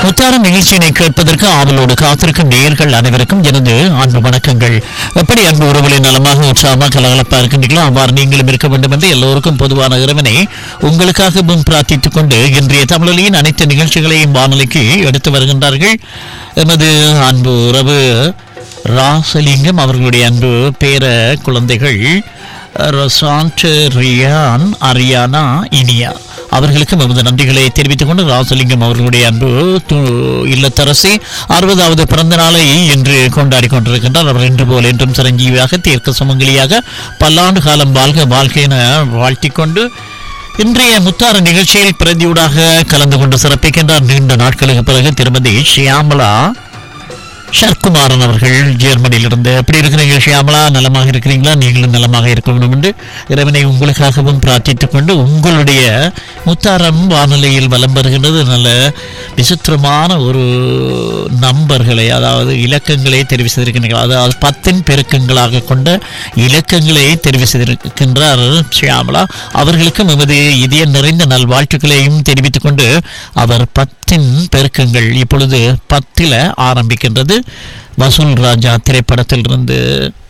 முத்தாரம் நிகழ்ச்சியினை கேட்பதற்கு ஆவலோடு காத்திருக்கும் நேயர்கள் அனைவருக்கும் எனது அன்பு வணக்கங்கள் எப்படி அன்பு உறவுகளை நலமாக உற்சாகமாக கலகலப்பா இருக்கின்றீர்களோ அவ்வாறு நீங்களும் இருக்க வேண்டும் என்று எல்லோருக்கும் பொதுவான இறைவனை உங்களுக்காகவும் பிரார்த்தித்துக் கொண்டு இன்றைய தமிழொலியின் அனைத்து நிகழ்ச்சிகளையும் வானொலிக்கு எடுத்து வருகின்றார்கள் எமது அன்பு உறவு ராசலிங்கம் அவர்களுடைய அன்பு பேர குழந்தைகள் ரசாண்ட் ரியான் அரியானா இனியா அவர்களுக்கு நமது நன்றிகளை தெரிவித்துக் கொண்டு ராசலிங்கம் அவர்களுடைய அன்பு து- இல்லத்தரசி அறுபதாவது பிறந்த நாளை இன்று கொண்டாடி கொண்டிருக்கின்றார் அவர் இன்று போல் என்றும் சிரஞ்சீவியாக தீர்க்க சுமங்கலியாக பல்லாண்டு காலம் வாழ்க வாழ்க என வாழ்த்திக் கொண்டு இன்றைய முத்தார நிகழ்ச்சியில் பிரதியூடாக கலந்து கொண்டு சிறப்பிக்கின்றார் நீண்ட நாட்களுக்கு பிறகு திருமதி ஷியாமலா ஷர்குமாரன் அவர்கள் ஜெர்மனியிலிருந்து எப்படி இருக்கிறீங்க ஷியாமலா நலமாக இருக்கிறீங்களா நீங்களும் நலமாக இருக்க வேண்டும் என்று இறைவனை உங்களுக்காகவும் பிரார்த்தித்துக் கொண்டு உங்களுடைய முத்தாரம் வானொலியில் வலம் வருகின்றது நல்ல விசித்திரமான ஒரு நம்பர்களை அதாவது இலக்கங்களை தெரிவு செய்திருக்கின்றீர்கள் அதாவது பத்தின் பெருக்கங்களாக கொண்ட இலக்கங்களை தெரிவு செய்திருக்கின்றார் ஷியாமலா அவர்களுக்கும் எமது இதய நிறைந்த நல்வாழ்த்துக்களையும் தெரிவித்துக் கொண்டு அவர் பத்தின் பெருக்கங்கள் இப்பொழுது பத்தில ஆரம்பிக்கின்றது வசூல் ராஜா திரைப்படத்திலிருந்து